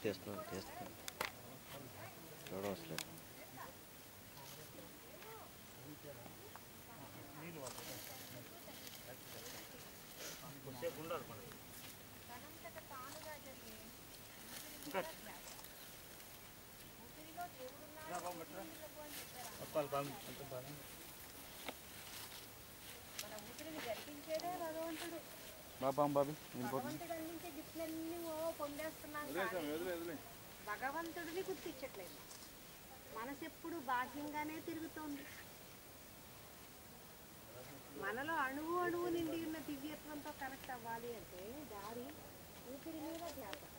తీస్తున్నాను తీస్తాను చూడడం వస్తలేదు మన ఊపిరిని గడిపించేదే భగవంతుడు బాబా బాబీ భగవంతుడు అందించే గిఫ్ట్లన్నీ ఓ పొందేస్తున్నాం కానీ భగవంతుడిని గుర్తించట్లేదు మనసు ఎప్పుడు బాహ్యంగానే తిరుగుతోంది మనలో అణువు అణువు నిండి ఉన్న దివ్యత్వంతో కనెక్ట్ అవ్వాలి అంటే దారి ఊపిరి మీద ధ్యాస